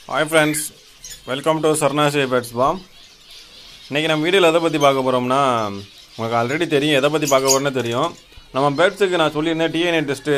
hi friends welcome to சர்ணாசி pets farm இன்றைக்கி நம்ம வீடியோவில் எதை பற்றி பார்க்க போகிறோம்னா உங்களுக்கு ஆல்ரெடி தெரியும் எதை பற்றி பார்க்க போகிறோன்னு தெரியும் நம்ம பேட்ஸுக்கு நான் சொல்லியிருந்தேன் டிஎன்ஏ டெஸ்ட்டு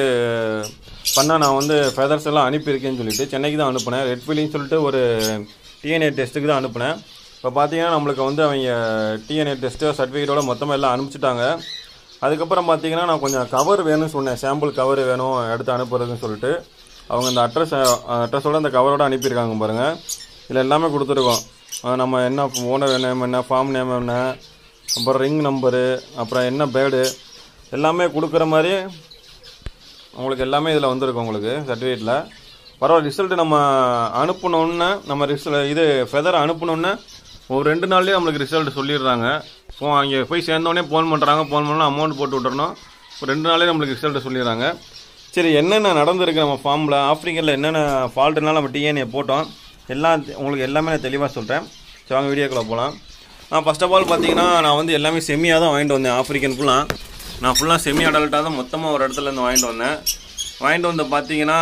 பண்ண நான் வந்து ஃபெதர்ஸ் எல்லாம் அனுப்பியிருக்கேன்னு சொல்லிட்டு சென்னைக்கு தான் அனுப்புனேன் ரெட் ஃபில்லின்னு சொல்லிட்டு ஒரு டிஎன்ஏ டெஸ்ட்டுக்கு தான் அனுப்புனேன் இப்போ பார்த்தீங்கன்னா நம்மளுக்கு வந்து அவங்க டிஎன்ஏ டெஸ்ட்டு சர்டிஃபிகேட்டோட மொத்தமாக எல்லாம் அனுப்பிச்சிட்டாங்க அதுக்கப்புறம் பார்த்தீங்கன்னா நான் கொஞ்சம் கவர் வேணும்னு சொன்னேன் சாம்பிள் கவர் வேணும் எடுத்து அனுப்புறதுன்னு சொல்லிட்டு அவங்க அந்த அட்ரஸ் அட்ரஸோட அந்த கவரோட அனுப்பியிருக்காங்க பாருங்கள் இதில் எல்லாமே கொடுத்துருக்கோம் அஹ் நம்ம என்ன ஓனர் நேம் என்ன ஃபார்ம் நேம் என்ன அப்புறம் ரிங் நம்பரு அப்புறம் என்ன பேர்டு எல்லாமே கொடுக்குற மாதிரி உங்களுக்கு எல்லாமே இதில் வந்திருக்கும் உங்களுக்கு சர்டிஃபிகேட்டில் பரவாயில்ல ரிசல்ட் நம்ம அனுப்பினோன்னே நம்ம ரிசல்ட் இது ஃபெதர் அனுப்பினோன்னே ஒரு ரெண்டு நாள்லேயே நம்மளுக்கு ரிசல்ட் சொல்லிடுறாங்க ஃபோ அங்கே போய் சேர்ந்தோடனே ஃபோன் பண்ணுறாங்க ஃபோன் பண்ணால் அமௌண்ட் போட்டு விட்டுறணும் ஒரு ரெண்டு நாளே நம்மளுக்கு ரிசல்ட் சொல்லிடுறாங்க சரி என்னென்ன நடந்திருக்கு நம்ம ஃபார்மில் ஆஃப்ரிக்கனில் என்னென்ன ஃபால்ட்டுனால நம்ம டிஎன்ஏ போட்டோம் எல்லாம் உங்களுக்கு எல்லாமே நான் தெளிவாக சொல்கிறேன் சரி வாங்க வீடியோக்குள்ளே போகலாம் நான் ஃபர்ஸ்ட் ஆஃப் ஆல் பார்த்தீங்கன்னா நான் வந்து எல்லாமே செமியாக தான் வாங்கிட்டு வந்தேன் ஆஃப்ரிக்கன் ஃபுல்லாக நான் ஃபுல்லாக செமி அடல்ட்டாக தான் மொத்தமாக ஒரு இடத்துல இருந்து வாங்கிட்டு வந்தேன் வாங்கிட்டு வந்து பார்த்தீங்கன்னா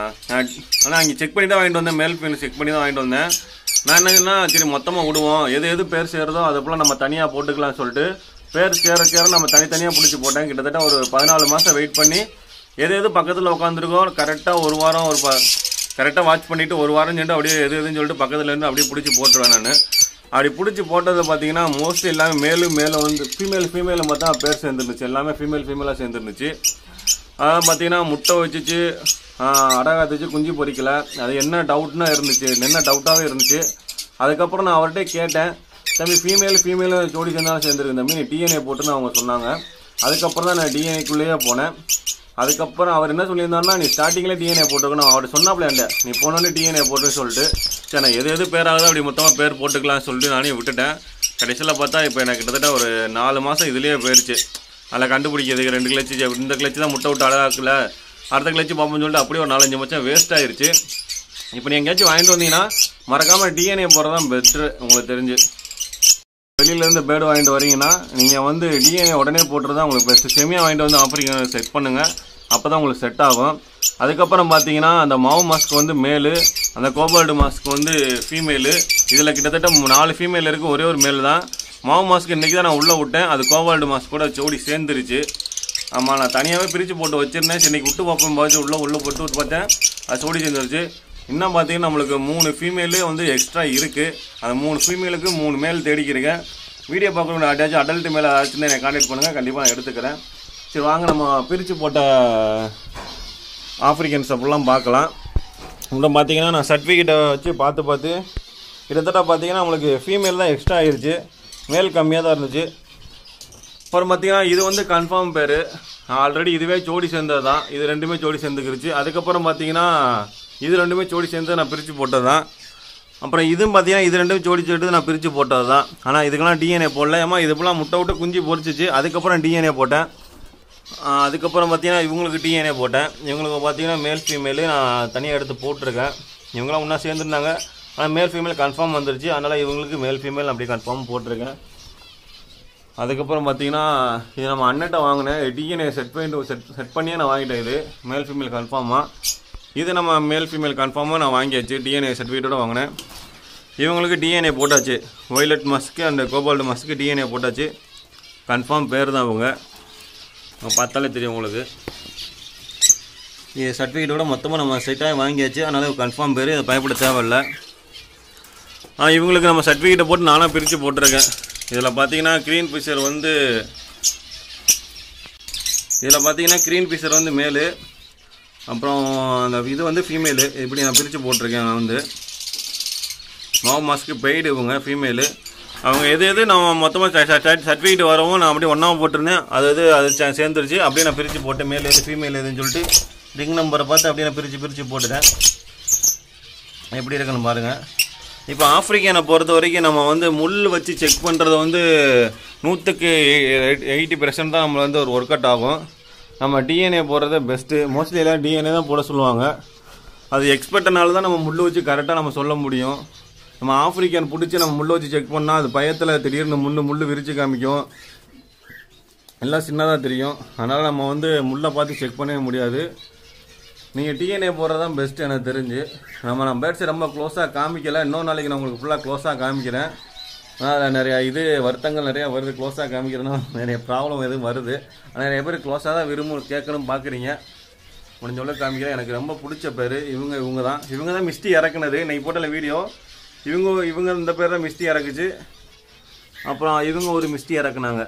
ஆனால் அங்கே செக் பண்ணி தான் வாங்கிட்டு வந்தேன் மேல் ஃபீல் செக் பண்ணி தான் வாங்கிட்டு வந்தேன் நான் என்னன்னா சரி மொத்தமாக விடுவோம் எது எது பேர் சேருதோ அதை போல் நம்ம தனியாக போட்டுக்கலாம்னு சொல்லிட்டு பேர் சேர சேர நம்ம தனித்தனியாக பிடிச்சி போட்டேன் கிட்டத்தட்ட ஒரு பதினாலு மாதம் வெயிட் பண்ணி எது எது பக்கத்தில் உட்காந்துருக்கோ கரெக்டாக ஒரு வாரம் ஒரு ப கரெக்டாக வாட்ச் பண்ணிவிட்டு ஒரு வாரம் சொல்லிட்டு அப்படியே எது எதுன்னு சொல்லிட்டு பக்கத்துல இருந்து அப்படியே பிடிச்சி போட்டுருவேன் நான் அப்படி பிடிச்சி போட்டது பார்த்தீங்கன்னா மோஸ்ட்லி எல்லாமே மேலும் மேலே வந்து ஃபீமேல் ஃபீமேலும் பார்த்தா பேர் சேர்ந்துருந்துச்சு எல்லாமே ஃபீமேல் ஃபீமேலாக சேர்ந்துருந்துச்சு அதான் பார்த்தீங்கன்னா முட்டை வச்சுச்சு அடகாத்துச்சு குஞ்சு பொரிக்கல அது என்ன டவுட்னா இருந்துச்சு என்ன டவுட்டாகவே இருந்துச்சு அதுக்கப்புறம் நான் அவர்கிட்ட கேட்டேன் தம்பி ஃபீமேல் ஃபீமேல் ஜோடி சேர்ந்தாலும் சேர்ந்துருக்கு இந்த மீன் டிஎன்ஏ போட்டுன்னு அவங்க சொன்னாங்க அதுக்கப்புறம் தான் நான் டிஎன்ஏக்குள்ளேயே போனேன் அதுக்கப்புறம் அவர் என்ன சொல்லியிருந்தாருன்னா நீ ஸ்டார்டிங்கில் டிஎன்ஏ போட்டுக்கணும் அவர் சொன்னாப்ல என்கிட்ட நீ போனோன்னே டிஎன்ஏ போட்டுன்னு சொல்லிட்டு சரி நான் எது எது பேராகுதோ அப்படி மொத்தமாக பேர் போட்டுக்கலாம்னு சொல்லிட்டு நானே விட்டுட்டேன் கடைசியில் பார்த்தா இப்போ எனக்கு கிட்டத்தட்ட ஒரு நாலு மாதம் இதுலேயே போயிடுச்சு அதில் கண்டுபிடிக்கிறதுக்கு ரெண்டு கிளச்சி இந்த கிளச்சி தான் முட்டை விட்டு அழகாக்கல அடுத்த கிளச்சி பார்ப்போம்னு சொல்லிட்டு அப்படியே ஒரு நாலஞ்சு மச்சம் வேஸ்ட் ஆயிருச்சு இப்போ நீ எங்கேயாச்சும் வாங்கிட்டு வந்தீங்கன்னா மறக்காமல் டிஎன்ஏ போடுறது தான் பெட்ரு உங்களுக்கு தெரிஞ்சு வெளியில இருந்து பேர்டு வாங்கிட்டு வரீங்கன்னா நீங்கள் வந்து டிஎன்ஏ உடனே போட்டுருந்தா உங்களுக்கு பெஸ்ட் செமியாக வாங்கிட்டு வந்து ஆஃப்ரிக்கன் செட் பண்ணுங்க அப்போ தான் உங்களுக்கு செட் ஆகும் அதுக்கப்புறம் பார்த்தீங்கன்னா அந்த மாவு மாஸ்க் வந்து மேலு அந்த கோபால்டு மாஸ்க் வந்து ஃபீமேலு இதில் கிட்டத்தட்ட மூ- நாலு ஃபீமேல் இருக்குது ஒரே ஒரு மேல் தான் மாவு மாஸ்க் இன்றைக்கி தான் நான் உள்ளே விட்டேன் அது கோபால்டு மாஸ்க் கூட ஜோடி சேர்ந்துருச்சு ஆமாம் நான் தனியாகவே பிரித்து போட்டு வச்சிருந்தேன் சரி, இன்னைக்கு விட்டு பார்ப்போம் பார்த்து உள்ளே உள்ளே போட்டு பார்த்தேன் அது ஜோடி சேர்ந்துருச்சு இன்னும் பார்த்தீங்கன்னா நம்மளுக்கு மூணு ஃபீமேலு வந்து எக்ஸ்ட்ரா இருக்குது அந்த மூணு ஃபீமேலுக்கு மூணு மேல் தேடிக்கிறேங்க வீடியோ பார்க்கணும் யார்ட்டாச்சும் அடல்ட் மேலே ஆச்சுன்னு என்னை கான்டாக்ட் பண்ணுங்கள் கண்டிப்பாக நான் எடுத்துக்கிறேன் சரி வாங்க நம்ம பிரித்து போட்ட ஆஃப்ரிக்கன்ஸ் அப்படிலாம் பார்க்கலாம் அப்புறம் பார்த்தீங்கன்னா நான் சர்டிஃபிகேட்டை வச்சு பார்த்து பார்த்து கிட்டத்தட்ட பார்த்தீங்கன்னா நம்மளுக்கு ஃபீமேல் தான் எக்ஸ்ட்ரா ஆயிருச்சு மேல் கம்மியாக தான் இருந்துச்சு அப்புறம் பார்த்தீங்கன்னா இது வந்து கன்ஃபார்ம் பேர் ஆல்ரெடி இதுவே ஜோடி சேர்ந்தது தான் இது ரெண்டுமே ஜோடி சேர்ந்துக்கிருச்சு அதுக்கப்புறம் பார்த்தீங்கன்னா இது ரெண்டுமே ஜோடி சேர்ந்து நான் பிரித்து போட்டது தான் அப்புறம் இதுவும் பார்த்தீங்கன்னா இது ரெண்டும் ஜோடி சேர்த்து நான் பிரித்து போட்டது தான் ஆனால் இதுக்கெல்லாம் டிஎன்ஏ போடல ஏமா இதுக்கெல்லாம் முட்டை விட்டு குஞ்சு பொரிச்சிச்சு அதுக்கப்புறம் டிஎன்ஏ போட்டேன் ஆஹ் அதுக்கப்புறம் பார்த்தீங்கன்னா இவங்களுக்கு டிஎன்ஏ போட்டேன் இவங்களுக்கு பார்த்தீங்கன்னா மேல் ஃபீமேலு நான் தனியாக எடுத்து போட்டிருக்கேன் இவங்களாம் ஒன்றா சேர்ந்துருந்தாங்க ஆனால் மேல் ஃபீமேல் கன்ஃபார்ம் வந்துருச்சு அதனால் இவங்களுக்கு மேல் ஃபீமேல் அப்படி கன்ஃபார்ம் போட்டிருக்கேன் அதுக்கப்புறம் பார்த்தீங்கன்னா இது நம்ம அண்ணன்ட்ட வாங்கினேன் டிஎன்ஏ செட் பண்ணி செட் செட் பண்ணியே நான் வாங்கிட்டேன் இது மேல் ஃபீமேல் கன்ஃபார்மாக இது நம்ம மேல் ஃபீமேல் கன்ஃபார்மாக நான் வாங்கியாச்சு டிஎன்ஏ சர்டிஃபிகேட்டோட வாங்கினேன் இவங்களுக்கு டிஎன்ஏ போட்டாச்சு ஒய்லட் மாஸ்க்கு அந்த கோபால்டு மாஸ்க்கு டிஎன்ஏ போட்டாச்சு கன்ஃபார்ம் பேர் தான் அவங்க அவங்க பார்த்தாலே தெரியும் உங்களுக்கு இது சர்டிஃபிகேட்டோட மொத்தமாக நம்ம செட்டாக வாங்கியாச்சு அதனால் கன்ஃபார்ம் பேர் இதை பயப்பட தேவையில்லை ஆ இவங்களுக்கு நம்ம சர்டிஃபிகேட்டை போட்டு நானாக பிரித்து போட்டிருக்கேன் இதில் பார்த்தீங்கன்னா க்ரீன் ஃபிஷர் வந்து இதில் பார்த்தீங்கன்னா க்ரீன் ஃபிஷர் வந்து மேலு அப்புறம் அந்த இது வந்து ஃபீமேலு இப்படி நான் பிரித்து போட்டிருக்கேன் நான் வந்து மாவு மாஸ்க்கு பெய்டு இவங்க ஃபீமேலு அவங்க எது எது நம்ம மொத்தமாக சர்டிஃபிகேட் வரவும் நான் அப்படியே ஒன்றா போட்டிருந்தேன் அது இது அது சே- சேர்ந்துருச்சு அப்படியே நான் பிரித்து போட்டேன் மேல் எது ஃபீமேல் எதுன்னு சொல்லிட்டு ரிங் நம்பரை பார்த்து அப்படியே நான் பிரித்து பிரித்து போட்டுட்டேன் எப்படி இருக்குன்னு பாருங்கள் இப்போ ஆஃப்ரிக்கனை பொறுத்த வரைக்கும் நம்ம வந்து முள் வச்சு செக் பண்ணுறது வந்து நூற்றுக்கு எயிட்டி பர்சன்ட் தான் நம்மள வந்து ஒரு ஒர்க் அவுட் ஆகும் நம்ம டிஎன்ஏ போடுறது பெஸ்ட்டு மோஸ்ட்லி எல்லாம் டிஎன்ஏ தான் போட சொல்லுவாங்க அது எக்ஸ்பர்ட்னால தான் நம்ம முள் வச்சு கரெக்டாக நம்ம சொல்ல முடியும் நம்ம ஆஃப்ரிக்கன் பிடிச்சி நம்ம முள்ளை வச்சு செக் பண்ணால் அது பயத்தில் திடீர்னு முள் முள் விரிச்சு காமிக்கும் எல்லாம் சின்னதாக தெரியும் அதனால் நம்ம வந்து முள்ளை பார்த்து செக் பண்ணவே முடியாது நீங்கள் டிஎன்ஏ போடுறது தான் பெஸ்ட் எனக்கு தெரிஞ்சு நம்ம நம்ம பேட்ஸை ரொம்ப க்ளோஸாக காமிக்கல இன்னொரு நாளைக்கு நான் உங்களுக்கு ஃபுல்லாக க்ளோஸாக காமிக்கிறேன் ஆனால் அதில் நிறையா இது வருத்தங்கள் நிறையா வருது க்ளோஸாக காமிக்கிறதுனா நிறைய ப்ராப்ளம் எதுவும் வருது ஆனால் நிறைய பேர் க்ளோஸாக தான் விரும்ப கேட்கணும் பார்க்குறீங்க முடிஞ்ச அளவுக்கு காமிக்கிறேன் எனக்கு ரொம்ப பிடிச்ச பேர் இவங்க இவங்க தான் இவங்க தான் மிஸ்டி இறக்குனது இன்னைக்கு போட்டல வீடியோ இவங்க இவங்க இந்த பேர் தான் மிஸ்டி இறக்குச்சு அப்புறம் இவங்க ஒரு மிஸ்டி இறக்குனாங்க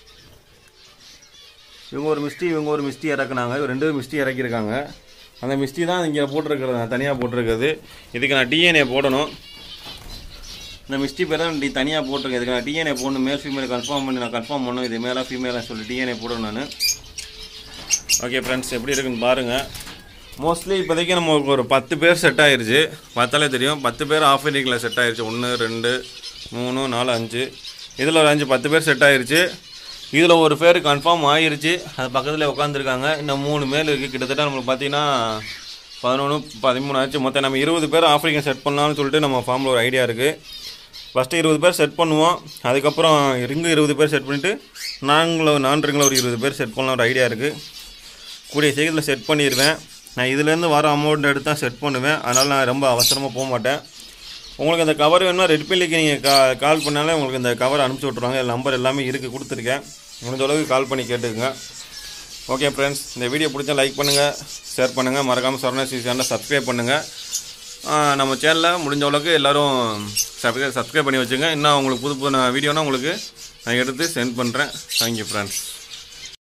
இவங்க ஒரு மிஸ்டி இவங்க ஒரு மிஸ்டி இறக்குனாங்க இவங்க ரெண்டு மிஸ்டி இறக்கியிருக்காங்க அந்த மிஸ்டி தான் இங்கே போட்டிருக்கிறது நான் தனியாக போட்டிருக்கிறது இதுக்கு நான் டிஎன்ஏ போடணும் இந்த மிஸ்டி பேர் தான் தனியாக போட்டிருக்கேன் இதுக்கு நான் டிஎன்ஏ போடணும் மேல் ஃபீமேல் கன்ஃபார்ம் பண்ணி நான் கன்ஃபார்ம் பண்ணணும் இது மேலே ஃபீமேலாக சொல்லி டிஎன்ஏ போடணும் நான் ஓகே ஃப்ரெண்ட்ஸ் எப்படி இருக்குன்னு பாருங்கள் மோஸ்ட்லி இப்போதைக்கு நமக்கு ஒரு பத்து பேர் செட் ஆயிருச்சு பார்த்தாலே தெரியும் பத்து பேர் ஆஃப் இன்னிங்கில் செட் ஆயிருச்சு ஒன்று ரெண்டு மூணு நாலு அஞ்சு இதில் ஒரு அஞ்சு பத்து பேர் செட் ஆயிருச்சு இதில் ஒரு பேர் கன்ஃபார்ம் ஆயிருச்சு அது பக்கத்தில் உட்காந்துருக்காங்க இன்னும் மூணு மேல் இருக்குது கிட்டத்தட்ட நம்மளுக்கு பார்த்தீங்கன்னா பதினொன்று பதிமூணு ஆச்சு மொத்தம் நம்ம இருபது பேர் ஆஃப்ரிக்கன் செட் பண்ணலாம்னு சொல்லிட்டு நம்ம ஃபார்மில் ஒரு ஐடியா இருக்குது ஃபஸ்ட்டு இருபது பேர் செட் பண்ணுவோம் அதுக்கப்புறம் ரிங்கு இருபது பேர் செட் பண்ணிவிட்டு நாங்களும் நான் ரிங்கில் ஒரு இருபது பேர் செட் பண்ணலாம் ஒரு ஐடியா இருக்குது கூடிய சீக்கிரத்தில் செட் பண்ணிடுவேன் நான் இதுலேருந்து வர அமௌண்ட் எடுத்து தான் செட் பண்ணுவேன் அதனால் நான் ரொம்ப அவசரமாக போக மாட்டேன் உங்களுக்கு இந்த கவர் வேணும்னா ரெட் பில்லிக்கு நீங்கள் கா கால் பண்ணாலே உங்களுக்கு இந்த கவர் அனுப்பிச்சி விட்ருவாங்க நம்பர் எல்லாமே இருக்குது கொடுத்துருக்கேன் முடிஞ்ச அளவுக்கு கால் பண்ணி கேட்டுக்குங்க ஓகே ஃப்ரெண்ட்ஸ் இந்த வீடியோ பிடிச்சா லைக் பண்ணுங்கள் ஷேர் பண்ணுங்கள் மறக்காமல் சரணா சி சேனலை சப்ஸ்கிரைப் பண்ணுங்கள் ஆஹ் நம்ம சேனலில் முடிஞ்ச அளவுக்கு எல்லோரும் சப்ஸ்கிரைப் சப்ஸ்கிரைப் பண்ணி வச்சுங்க இன்னும் உங்களுக்கு புது புது வீடியோனா உங்களுக்கு நான் எடுத்து சென்ட் பண்ணுறேன் தேங்க்யூ ஃப்ரெண்ட்ஸ்